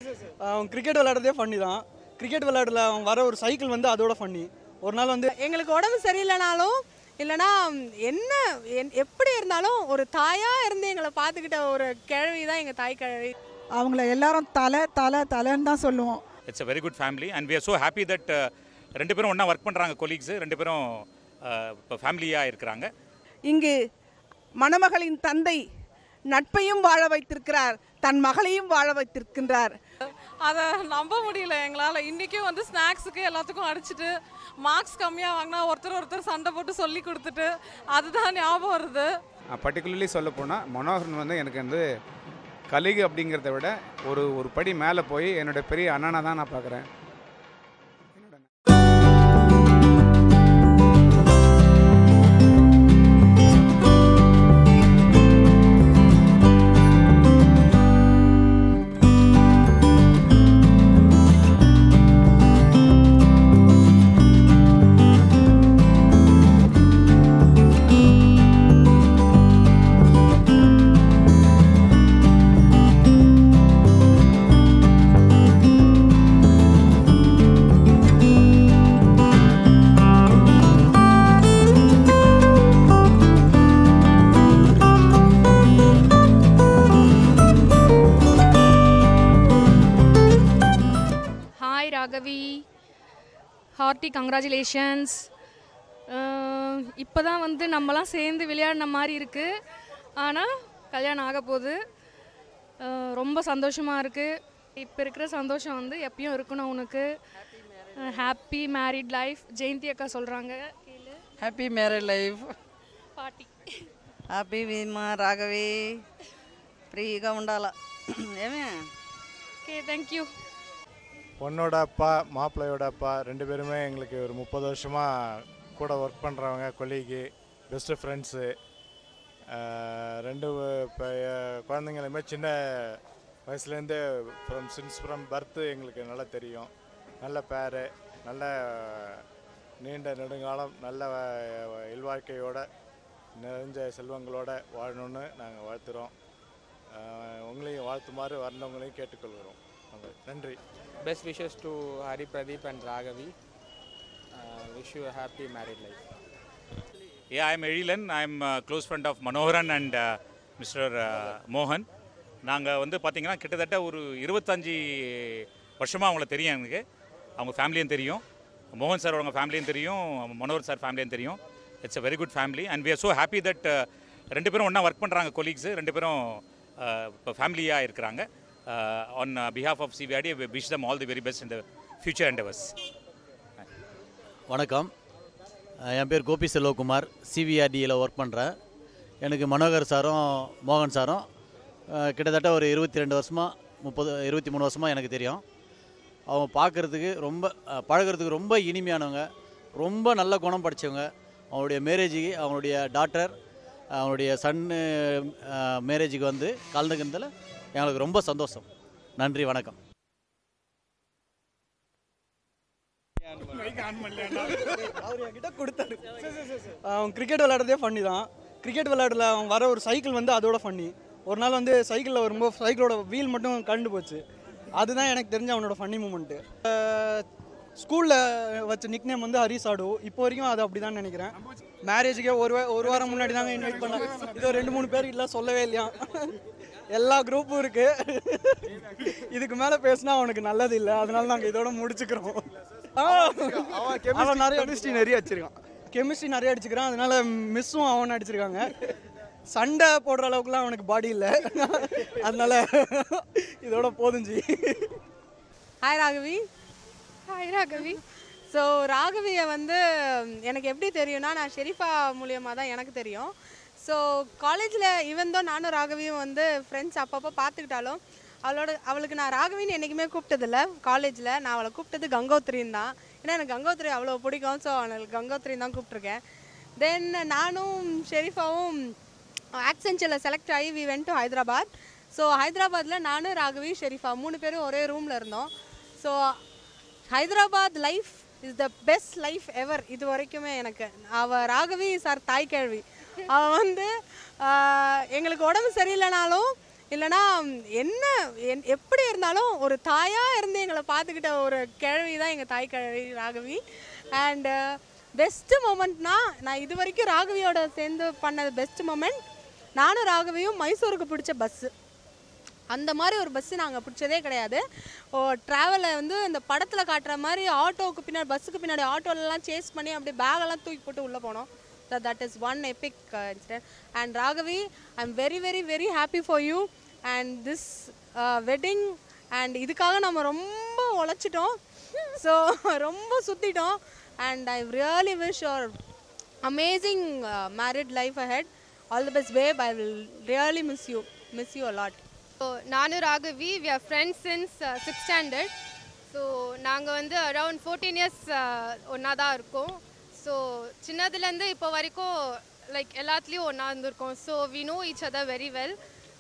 அவன் கிரிக்கெட் விளையாடுறதே ஃபன்னி தான் கிரிக்கெட் விளையாடல அவன் வர ஒரு சைக்கிள் வந்து அதோட ஃபன்னி ஒரு நாள் வந்து எங்களுக்கு உடம்பு சரியில்லைனாலும் இல்லைனா என்ன என்- எப்படி இருந்தாலும் ஒரு தாயா இருந்து எங்களை பார்த்துக்கிட்ட ஒரு கிழவி தான் எங்க தாய் கிழவி அவங்கள எல்லாரும் தலை தலை தலைன்னு தான் சொல்லுவோம் it's a very good family and we are so happy that uh, ரெண்டு பேரும் ஒன்றா ஒர்க் பண்ணுறாங்க கொலீக்ஸு ரெண்டு பேரும் uh, இப்போ ஃபேமிலியாக இருக்கிறாங்க இங்கு மணமகளின் தந்தை நட்பையும் வாழ வைத்திருக்கிறார் தன் மகளையும் வாழ வைத்திருக்கின்றார் அதை நம்ப முடியல எங்களால் இன்றைக்கும் வந்து ஸ்நாக்ஸுக்கு எல்லாத்துக்கும் அடிச்சிட்டு மார்க்ஸ் கம்மியாக வாங்கினா ஒருத்தர் ஒருத்தர் சண்டை போட்டு சொல்லி கொடுத்துட்டு அதுதான் ஞாபகம் வருது பர்டிகுலர்லி சொல்ல போனால் மனோகரன் வந்து எனக்கு வந்து கலிகு அப்படிங்கிறத விட ஒரு ஒரு படி மேலே போய் என்னோட பெரிய அண்ணனை தான் நான் பார்க்குறேன் ஹாய் ராகவி ஹார்ட்டி கங்க்ராச்சுலேஷன்ஸ் இப்போ தான் வந்து நம்மலாம் சேர்ந்து விளையாடின மாதிரி இருக்குது ஆனால் கல்யாணம் ஆக போகுது அஹ், ரொம்ப சந்தோஷமாக இருக்குது இப்போ இருக்கிற சந்தோஷம் வந்து எப்பயும் இருக்கணும் உனக்கு ஹாப்பி மேரிட் லைஃப் ஜெயந்தி அக்கா சொல்கிறாங்க హ్యాపీ మ్యారేడ్ లైఫ్ பாட்டி హ్యాపీ మా రాఘవి ఫ్రీగా ఉండాల ఏమే ஓகே தேங்க்யூ பொண்ணோட அப்பா மாப்பிள்ளையோட அப்பா ரெண்டு பேருமே எங்களுக்கு ஒரு முப்பது வருஷமாக கூட ஒர்க் பண்ணுறவங்க கொல்லிக்கு பெஸ்ட்டு ஃப்ரெண்ட்ஸு ரெண்டு இப்போ குழந்தைங்களுமே சின்ன வயசுலேருந்தே ஃப்ரம் சின்ஸ் ஃப்ரம் பர்த்து எங்களுக்கு நல்லா தெரியும் நல்ல பேர் நல்ல நீண்ட நெடுங்காலம் நல்ல வ- இல்வாழ்க்கையோட நிறைஞ்ச செல்வங்களோட வாழணும்னு நாங்கள் வாழ்த்துறோம் அஹ் உங்களையும் வாழ்த்துமாறு வந்தவங்களையும் கேட்டுக்கொள்கிறோம் நன்றி Best wishes to Hari Pradeep and Raghavi. Uh, wish you a happy married life. Yeah, I'm Erilan. I'm a close friend of Manoharan and uh, Mr. Uh, Mohan. நாங்கள் வந்து பார்த்தீங்கன்னா கிட்டத்தட்ட ஒரு இருபத்தஞ்சி வருஷமாக அவங்கள தெரியும் எனக்கு அவங்க ஃபேமிலியும் தெரியும் மோகன் சார் அவங்க ஃபேமிலியும் தெரியும் மனோகர் சார் ஃபேமிலியும் தெரியும் it's a very good family and we are so happy that uh, ரெண்டு பேரும் ஒன்றா ஒர்க் பண்ணுறாங்க கொலீக்ஸு ரெண்டு பேரும் uh, இப்போ ஃபேமிலியாக இருக்கிறாங்க on behalf of CVRD wish them all the very best in the future endeavors வணக்கம் அஹ் என் பேர் கோபி செல்வகுமார் சிவிஆர்டியில் ஒர்க் பண்ணுறேன் எனக்கு மனோகர் சாரும் மோகன் சாரும் அஹ் கிட்டத்தட்ட ஒரு இருபத்தி ரெண்டு வருஷமாக முப்பது இருபத்தி மூணு வருஷமாக எனக்கு தெரியும் அவங்க பார்க்குறதுக்கு ரொம்ப அஹ் பழகுறதுக்கு ரொம்ப இனிமையானவங்க ரொம்ப நல்ல குணம் படித்தவங்க அவங்களுடைய மேரேஜுக்கு அவங்களுடைய டாட்டர் அவங்களுடைய சன்னு மேரேஜுக்கு வந்து கலந்துக்கிறதுல எங்களுக்கு ரொம்ப சந்தோஷம் நன்றி வணக்கம் அவர் என்கிட்ட கொடுத்தாரு அவன் கிரிக்கெட் விளையாடுறதே ஃபன்னி தான் கிரிக்கெட் விளையாடல அவன் வர ஒரு சைக்கிள் வந்து அதோட ஃபன்னி ஒரு நாள் வந்து சைக்கிளில் வரும்போது சைக்கிளோட வீல் மட்டும் கழண்டு போச்சு அதுதான் எனக்கு தெரிஞ்ச அவனோட ஃபன்னி மூமெண்ட்டு ஸ்கூலில் வச்ச நிக் நேம் வந்து ஹரிஸ் ஆடு இப்போ வரைக்கும் அது அப்படி தான் நினைக்கிறேன் மேரேஜுக்கே ஒரு வா- ஒரு வாரம் முன்னாடி தாங்க இன்வைட் பண்ணேன் இதோ ரெண்டு மூணு பேர் இல்லை சொல்லவே இல்லையா எல்லா குரூப்பும் இருக்கு இதுக்கு மேலே பேசினா அவனுக்கு நல்லது இல்லை அதனால நாங்கள் இதோட முடிச்சுக்கிறோம் அவன் நிறைய கெமிஸ்ட்ரி நிறைய அடிச்சிருக்கான் கெமிஸ்ட்ரி நிறைய அடிச்சுக்கிறான் அதனால மிஸ்ஸும் அவன் அடிச்சிருக்காங்க சண்டை போடுற அளவுக்குலாம் அவனுக்கு பாடி இல்லை அதனால இதோட போதுஞ்சி hi Raghavi hi Raghavi so ராகவியை வந்து எனக்கு எப்படி தெரியும்னா நான் ஷெரீஃபா மூலியமாக தான் எனக்கு தெரியும் ஸோ காலேஜில் இவன் தான் நானும் ராகவியும் வந்து ஃப்ரெண்ட்ஸ் அப்பப்போ பார்த்துக்கிட்டாலும் அவளோட அவளுக்கு நான் ராகவின்னு என்றைக்குமே கூப்பிட்டதில்ல காலேஜில் நான் அவளை கூப்பிட்டது கங்கோத்ரின்னு தான் ஏன்னா எனக்கு கங்கோத்ரி அவ்வளோ பிடிக்கும் ஸோ அவளுக்கு கங்கோத்ரின்னு தான் கூப்பிட்ருக்கேன் தென் நானும் ஷெரீஃபாவும் ஆக்சென்ச்சரில் செலக்ட் ஆகி we went to Hyderabad so ஹைதராபாத்தில் நானும் ராகவி ஷெரீஃபா மூணு பேரும் ஒரே ரூமில் இருந்தோம் so Hyderabad life is the best life ever இது வரைக்குமே எனக்கு அவ ராகவி சார் தாய் கேள்வி அவ வந்து ஆஹ், எங்களுக்கு உடம்பு சரியில்லைனாலும் இல்லைனா என்ன என்- எப்படி இருந்தாலும் ஒரு தாயாக இருந்து எங்களை பார்த்துக்கிட்ட ஒரு கிழவி தான் எங்கள் தாய் கிழவி ராகவி அண்டு பெஸ்ட்டு மூமெண்ட்னா நான் இது வரைக்கும் ராகவியோட சேர்ந்து பண்ணது பெஸ்ட் மூமெண்ட் நானும் ராகவியும் மைசூருக்கு பிடிச்ச பஸ்ஸு அந்த மாதிரி ஒரு பஸ்ஸு நாங்கள் பிடிச்சதே கிடையாது ஓ ட்ராவலை வந்து இந்த படத்தில் காட்டுற மாதிரி ஆட்டோவுக்கு பின்னாடி பஸ்ஸுக்கு பின்னாடி ஆட்டோலலாம் சேஸ் பண்ணி அப்படியே பேகெல்லாம் தூக்கி போட்டு உள்ளே போனோம் so that is one epic incident and Raghavi I am very very very happy for you and this wedding and இதுக்காக நம்ம ரொம்ப உழைச்சிட்டோம் ஸோ ரொம்ப சுற்றிட்டோம் and I really wish your amazing married life ahead all the best babe I will really miss you miss you a lot so நானும் Raghavi we are friends since six standard so நாங்கள் வந்து around fourteen years ஒன்றா தான் இருக்கோம் so சின்னதுலேருந்து இப்போ வரைக்கும் like எல்லாத்துலேயும் ஒன்றா இருந்திருக்கோம் so we know each other very well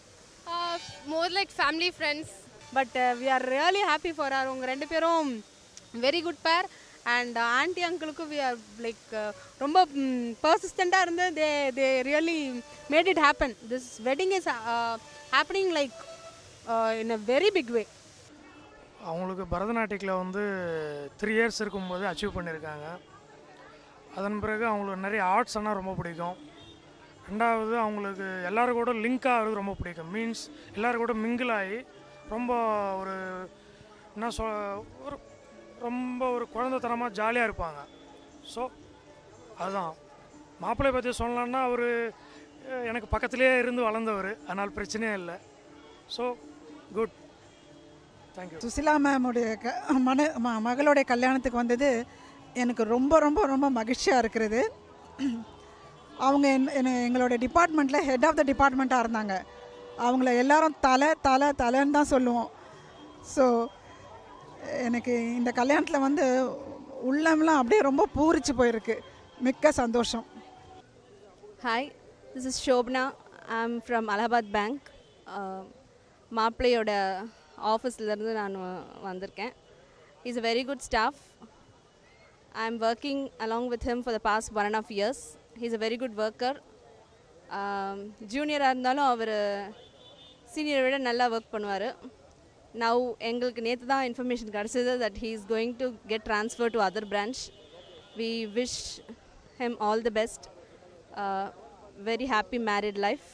more like family friends but we are really happy for our உங்கள் ரெண்டு பேரும் very good pair and aunty அங்கிளுக்கும் வி ஆர் லைக் ரொம்ப பர்சிஸ்டண்ட்டாக இருந்து they they really made it happen this wedding is happening like in a very big way அவங்களுக்கு பரதநாட்டியத்தில் வந்து த்ரீ இயர்ஸ் இருக்கும்போது அச்சீவ் பண்ணியிருக்காங்க அதன் பிறகு அவங்களுக்கு நிறைய ஆர்ட்ஸ் ஆனால் ரொம்ப பிடிக்கும் ரெண்டாவது அவங்களுக்கு எல்லாரும் கூட லிங்க் ஆகிறது ரொம்ப பிடிக்கும் மீன்ஸ் எல்லாரும் கூட மிங்கிள் ஆகி ரொம்ப ஒரு என்ன சொ ஒரு ரொம்ப ஒரு குழந்தைத்தனமாக ஜாலியாக இருப்பாங்க ஸோ அதுதான் மாப்பிள்ளை பற்றி சொல்லலான்னா அவர் எனக்கு பக்கத்துலேயே இருந்து வளர்ந்தவர் அதனால் பிரச்சனையே இல்லை ஸோ குட் தேங்க்யூ சுசிலா மேமுடைய க மன ம மகளுடைய கல்யாணத்துக்கு வந்தது எனக்கு ரொம்ப ரொம்ப ரொம்ப மகிழ்ச்சியாக இருக்கிறது அவங்க என் என்ன- எங்களோட டிபார்ட்மெண்ட்டில் ஹெட் ஆஃப் த டிபார்ட்மெண்ட்டாக இருந்தாங்க அவங்கள எல்லாரும் தலை தலை தலைன்னு தான் சொல்லுவோம் ஸோ எனக்கு இந்த கல்யாணத்தில் வந்து உள்ளம்லாம் அப்படியே ரொம்ப பூரிச்சு போயிருக்கு மிக்க சந்தோஷம் hi this is Shobna I am from Allahabad bank மாப்பிள்ளையோட ஆஃபீஸ்லேருந்து நான் வ- வந்திருக்கேன் is a very good staff I am working along with him for the past one and half years he's a very good worker ஜூனியராக இருந்தாலும் அவர் சீனியரை விட நல்லா ஒர்க் பண்ணுவார் நவ் எங்களுக்கு நேற்று தான் இன்ஃபர்மேஷன் கிடச்சிது that he is going to get transfer to other branch we wish him all the best very happy married life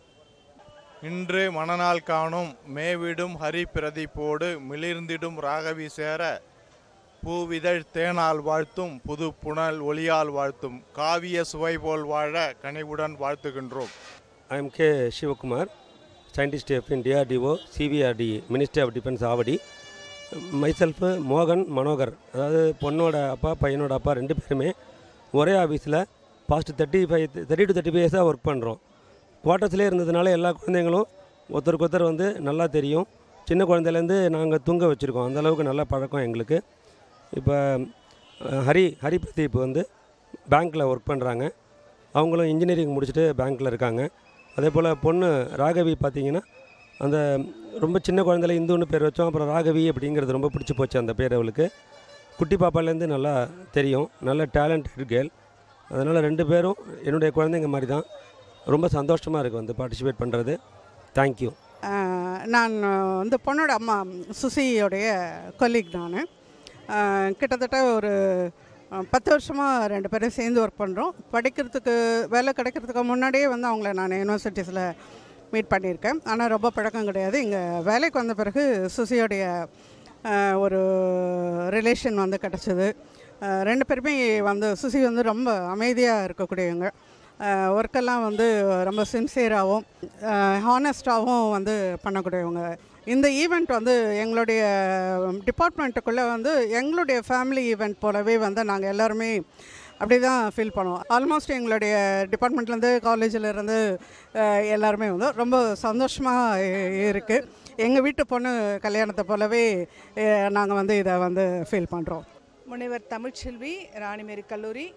இன்று மணநாள் காணும் மேவிடும் ஹரி பிரதிப்போடு மிளிர்ந்திடும் ராகவி சேர பூவிதழ் தேனால் வாழ்த்தும் புது புனல் ஒளியால் வாழ்த்தும் காவிய சுவை போல் வாழ கனிவுடன் வாழ்த்துகின்றோம் I am K. Shivakumar, scientist of in DRDO, CVRD, Ministry of Defense Avadi myself மோகன் மனோகர் அதாவது பொண்ணோட அப்பா பையனோட அப்பா ரெண்டு பேருமே ஒரே ஆஃபீஸில் past thirty five thirty to thirty five இயர்ஸாக ஒர்க் பண்ணுறோம் குவார்ட்டர்ஸ்லேயே இருந்ததுனால எல்லா குழந்தைங்களும் ஒருத்தருக்கு ஒருத்தர் வந்து நல்லா தெரியும் சின்ன குழந்தையிலேருந்து நாங்கள் தூங்க வச்சுருக்கோம் அந்த அளவுக்கு நல்ல பழக்கம் எங்களுக்கு இப்போ அஹ், ஹரி ஹரி பிரதீப் வந்து பேங்க்கில் ஒர்க் பண்ணுறாங்க அவங்களும் இன்ஜினியரிங் முடிச்சுட்டு பேங்க்கில் இருக்காங்க அதே போல் பொண்ணு ராகவி பார்த்தீங்கன்னா அந்த ரொம்ப சின்ன குழந்தையில இந்துன்னு பேர் வச்சோம் அப்புறம் ராகவி அப்படிங்கிறது ரொம்ப பிடிச்சி போச்சு அந்த பேர் அவளுக்கு குட்டி பாப்பாலேருந்து நல்லா தெரியும் நல்ல டேலண்டட் கேர்ள் அதனால் ரெண்டு பேரும் என்னுடைய குழந்தைங்க மாதிரி தான் ரொம்ப சந்தோஷமாக இருக்குது வந்து பார்ட்டிசிபேட் பண்ணுறது தேங்க்யூ ஆஹ் நான் வந்து பொண்ணோட அம்மா சுசியோடைய கொலீக் நான் கிட்டத்தட்ட ஒரு ஆஹ், பத்து வருஷமாக ரெண்டு பேரும் சேர்ந்து ஒர்க் பண்ணுறோம் படிக்கிறதுக்கு வேலை கிடைக்கிறதுக்கு முன்னாடியே வந்து அவங்கள நான் யூனிவர்சிட்டிஸில் மீட் பண்ணியிருக்கேன் ஆனால் ரொம்ப பழக்கம் கிடையாது இங்கே வேலைக்கு வந்த பிறகு சுசியோடைய ஆஹ், ஒரு ரிலேஷன் வந்து கிடச்சிது ரெண்டு பேருமே வந்து சுசி வந்து ரொம்ப அமைதியாக இருக்கக்கூடியவங்க ஒர்க்கெல்லாம் வந்து ரொம்ப சின்சியராகவும் ஹானஸ்டாகவும் வந்து பண்ணக்கூடியவங்க இந்த ஈவெண்ட் வந்து எங்களுடைய டிபார்ட்மெண்ட்டுக்குள்ளே வந்து எங்களுடைய ஃபேமிலி ஈவெண்ட் போலவே வந்து நாங்கள் எல்லாருமே அப்படி தான் ஃபீல் பண்ணுவோம் ஆல்மோஸ்ட் எங்களுடைய டிபார்ட்மெண்ட்லேருந்து காலேஜிலேருந்து எல்லாருமே வந்து ரொம்ப சந்தோஷமாக இருக்குது எங்கள் வீட்டு பொண்ணு கல்யாணத்தை போலவே நாங்கள் வந்து இதை வந்து ஃபீல் பண்ணுறோம் முனைவர் தமிழ்ச்செல்வி ராணிமேரி கல்லூரி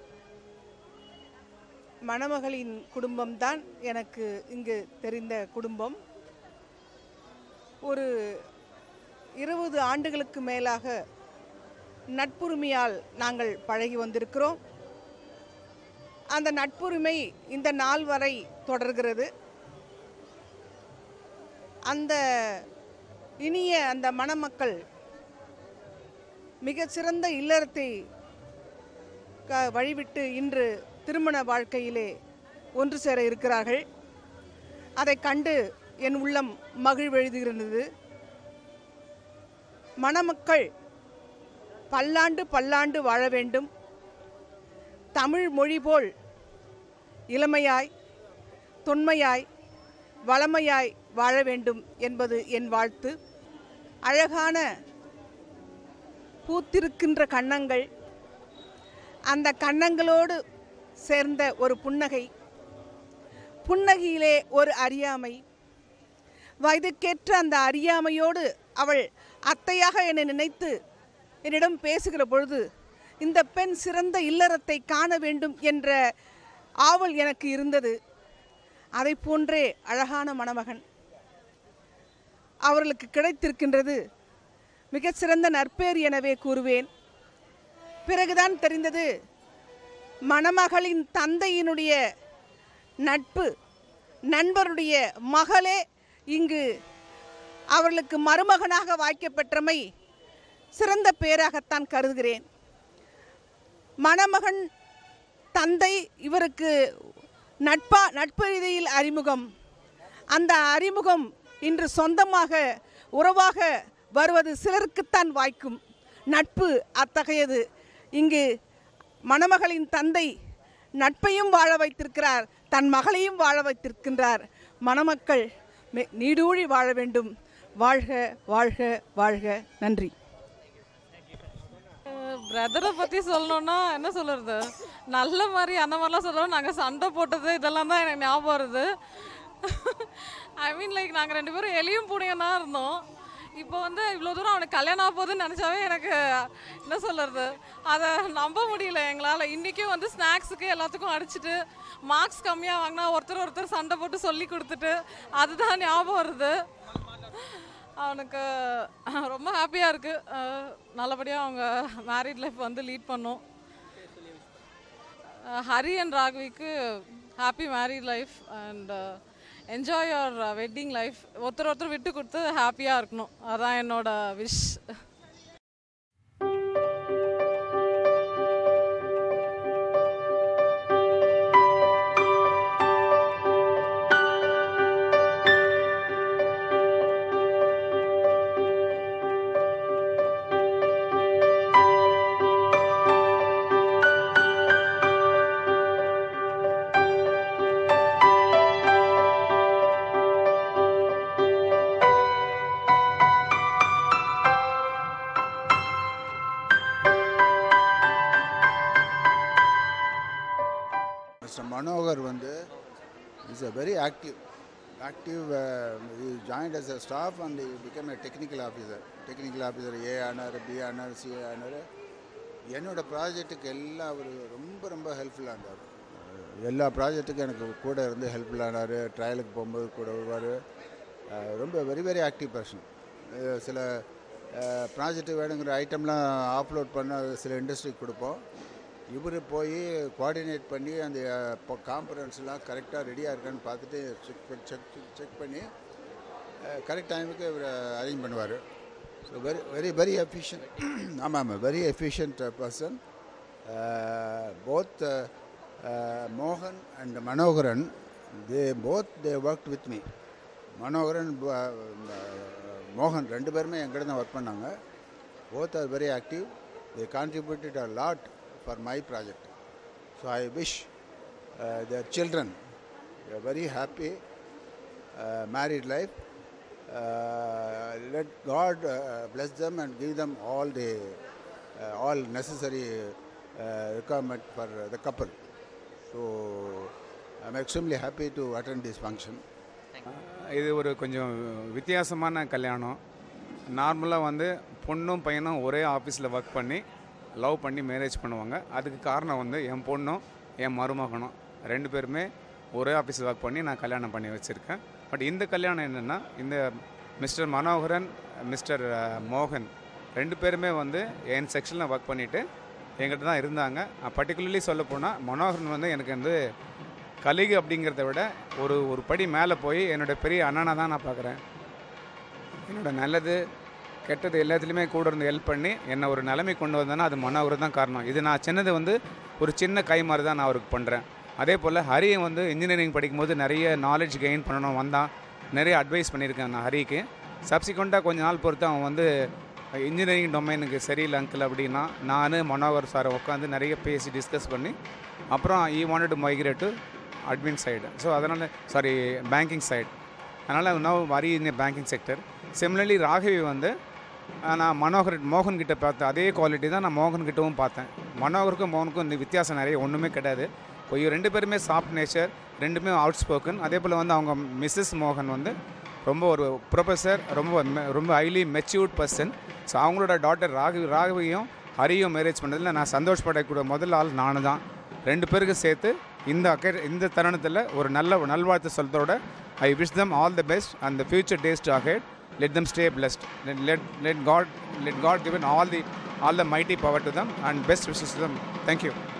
மணமகளின் குடும்பம்தான் எனக்கு இங்கு தெரிந்த குடும்பம் ஒரு இருபது ஆண்டுகளுக்கு மேலாக நட்புரிமையால் நாங்கள் பழகி வந்திருக்கிறோம் அந்த நட்புரிமை இந்த நாள் வரை தொடர்கிறது அந்த இனிய அந்த மணமக்கள் மிகச்சிறந்த இல்லறத்தை க வழிவிட்டு இன்று திருமண வாழ்க்கையிலே ஒன்று சேர இருக்கிறார்கள் அதை கண்டு என் உள்ளம் மகிழ்வெழுதுகிறது மணமக்கள் பல்லாண்டு பல்லாண்டு வாழ வேண்டும் தமிழ் மொழி போல் இளமையாய் தொன்மையாய் வளமையாய் வாழ வேண்டும் என்பது என் வாழ்த்து அழகான பூத்திருக்கின்ற கன்னங்கள் அந்த கன்னங்களோடு சேர்ந்த ஒரு புன்னகை புன்னகையிலே ஒரு அறியாமை வயதுக்கேற்ற அந்த அறியாமையோடு அவள் அத்தையாக என்னை நினைத்து என்னிடம் பேசுகிற பொழுது இந்த பெண் சிறந்த இல்லறத்தை காண வேண்டும் என்ற ஆவல் எனக்கு இருந்தது அதை போன்றே அழகான மணமகன் அவர்களுக்கு கிடைத்திருக்கின்றது மிகச்சிறந்த நற்பேர் எனவே கூறுவேன் பிறகுதான் தெரிந்தது மணமகளின் தந்தையினுடைய நட்பு நண்பருடைய மகளே இங்கு அவர்களுக்கு மருமகனாக வாய்க்கப்பெற்றமை சிறந்த பேராகத்தான் கருதுகிறேன் மணமகன் தந்தை இவருக்கு நட்பா நட்பு ரீதியில் அறிமுகம் அந்த அறிமுகம் இன்று சொந்தமாக உறவாக வருவது சிலருக்குத்தான் வாய்க்கும் நட்பு அத்தகையது இங்கு மணமகளின் தந்தை நட்பையும் வாழ வைத்திருக்கிறார் தன் மகளையும் வாழ வைத்திருக்கின்றார் மணமக்கள் மெ- நீடூழி வாழ வேண்டும் வாழ்க வாழ்க வாழ்க நன்றி பிரதரை பற்றி சொல்லணும்னா என்ன சொல்கிறது நல்ல மாதிரி அந்த மாதிரிலாம் சொல்லணும் நாங்கள் சண்டை போட்டது இதெல்லாம் தான் எனக்கு ஞாபகம் வருது ஐ மீன் லைக் நாங்கள் ரெண்டு பேரும் எலியும் பூனையும் தான் இருந்தோம் இப்போ வந்து இவ்வளோ தூரம் அவனுக்கு கல்யாணம் ஆக போகுதுன்னு நினச்சாவே எனக்கு என்ன சொல்கிறது அதை நம்ப முடியல எங்களால் இன்றைக்கும் வந்து ஸ்நாக்ஸுக்கு எல்லாத்துக்கும் அடிச்சிட்டு மார்க்ஸ் கம்மியாக வாங்கினா ஒருத்தர் ஒருத்தர் சண்டை போட்டு சொல்லி கொடுத்துட்டு அதுதான் ஞாபகம் வருது அவனுக்கு ரொம்ப ஹாப்பியாக இருக்குது நல்லபடியாக அவங்க மேரிட் லைஃப் வந்து லீட் பண்ணும் அஹ் ஹரி அண்ட் ராகவிக்கு happy married life and enjoy your wedding life ஒருத்தர் ஒருத்தர் விட்டு கொடுத்து ஹாப்பியாக இருக்கணும் அதான் என்னோட விஷ் மிஸ்டர் மனோகர் வந்து is a very active active he joined as a staff and he became a technical officer technical officer A ஆனார் பி ஆனார் சி ஆனார் என்னோட ப்ராஜெக்ட்டுக்கு எல்லாம் அவர் ரொம்ப ரொம்ப ஹெல்ப்ஃபுல்லாக இருந்தார் எல்லா ப்ராஜெக்ட்டுக்கும் எனக்கு கூட இருந்து ஹெல்ப்ஃபுல்லானார் ட்ரையலுக்கு போகும்போது கூட வருவார் ரொம்ப வெரி வெரி ஆக்டிவ் பர்சன் சில ப்ராஜெக்ட் வேணுங்கிற ஐட்டம்லாம் ஆப்லோட் பண்ண சில இண்டஸ்ட்ரிக்கு கொடுப்போம் இவர் போய் கோஆர்டினேட் பண்ணி அந்த காம்பரன்ஸ்லாம் கரெக்டாக ரெடியாக இருக்கான்னு பார்த்துட்டு செக் செக் செக் பண்ணி கரெக்ட் டைமுக்கு இவர் அரேஞ்ச் பண்ணுவார் so very very very efficient ஆமாம் ஆமாம் வெரி எஃபிஷியன்ட் பர்சன் போத் மோகன் and Manoharan they both they work with me Manoharan ப- மோகன் ரெண்டு பேருமே எங்கிட்ட தான் ஒர்க் பண்ணாங்க both are very active they contributed a lot for my project so I wish their children very happy married life let God uh, bless them and give them all the uh, all necessary uh, requirement for the couple. So I'm extremely happy to attend this function. இது ஒரு கொஞ்சம் வித்தியாசமான கல்யாணம் நார்மலாக வந்து பொண்ணும் பையனும் ஒரே ஆஃபீஸில் ஒர்க் பண்ணி லவ் பண்ணி மேரேஜ் பண்ணுவாங்க அதுக்கு காரணம் வந்து என் பொண்ணும் என் மருமகனும் ரெண்டு பேருமே ஒரே ஆஃபீஸில் ஒர்க் பண்ணி நான் கல்யாணம் பண்ணி வச்சுருக்கேன் பட் இந்த கல்யாணம் என்னென்னா இந்த மிஸ்டர் மனோகரன் மிஸ்டர் மோகன் ரெண்டு பேருமே வந்து என் செக்ஷனில் ஒர்க் பண்ணிவிட்டு எங்கிட்ட தான் இருந்தாங்க பர்டிகுலர்லி சொல்ல போனால் மனோகரன் வந்து எனக்கு வந்து கலிகு அப்படிங்கிறத விட ஒரு ஒரு படி மேலே போய் என்னோட பெரிய அண்ணனை தான் நான் பார்க்குறேன் என்னோட நல்லது கெட்டது எல்லாத்துலேயுமே கூட இருந்து ஹெல்ப் பண்ணி என்னை ஒரு நிலைமை கொண்டு வந்தேன்னா அது மனோகர் தான் காரணம் இது நான் சின்னது வந்து ஒரு சின்ன கை மாதிரி தான் நான் அவருக்கு பண்ணுறேன் அதே போல் ஹரியை வந்து இன்ஜினியரிங் படிக்கும்போது நிறைய நாலேஜ் கெயின் பண்ணணும் வந்தான் நிறைய அட்வைஸ் பண்ணியிருக்கேன் நான் ஹரிக்கு சப்சிக்வெண்ட்டாக கொஞ்ச நாள் பொறுத்து அவன் வந்து இன்ஜினியரிங் டொமைனுக்கு சரியில்லை அங்கிள் அப்படின்னா நான் மனோகர் சாரை உட்காந்து நிறைய பேசி டிஸ்கஸ் பண்ணி அப்புறம் he wanted to migrate to admin side so அதனால் சாரி பேங்கிங் சைடு அதனால் no worry in banking sector similarly Raghavi வந்து ஆஹ், நான் மனோகர் மோகன் கிட்ட பார்த்த அதே குவாலிட்டி தான் நான் மோகன் கிட்டவும் பார்த்தேன் மனோகருக்கும் மோகனுக்கும் இந்த வித்தியாசம் நிறைய ஒன்றுமே கிடையாது கொஞ்சம் ரெண்டு பேருமே சாஃப்ட் நேச்சர் ரெண்டுமே அவுட் ஸ்போக்கன் அதே போல் வந்து அவங்க மிஸ்ஸஸ் மோகன் வந்து ரொம்ப ஒரு ப்ரொஃபஸர் ரொம்ப me- ரொம்ப ஹைலி மெச்சூர்ட் பர்சன் ஸோ அவங்களோட டாட்டர் ராகவி ராகவியும் ஹரியும் மேரேஜ் பண்ணதில் நான் சந்தோஷப்படக்கூடிய முதல் ஆள் நான் தான் ரெண்டு பேருக்கு சேர்த்து இந்த அக்கே இந்த தருணத்தில் ஒரு நல்ல நல்வாழ்த்து சொல்றதோட I wish them all the best and the future days to ahead let them stay blessed let, let, let god let god given all the all the mighty power to them and best wishes to them thank you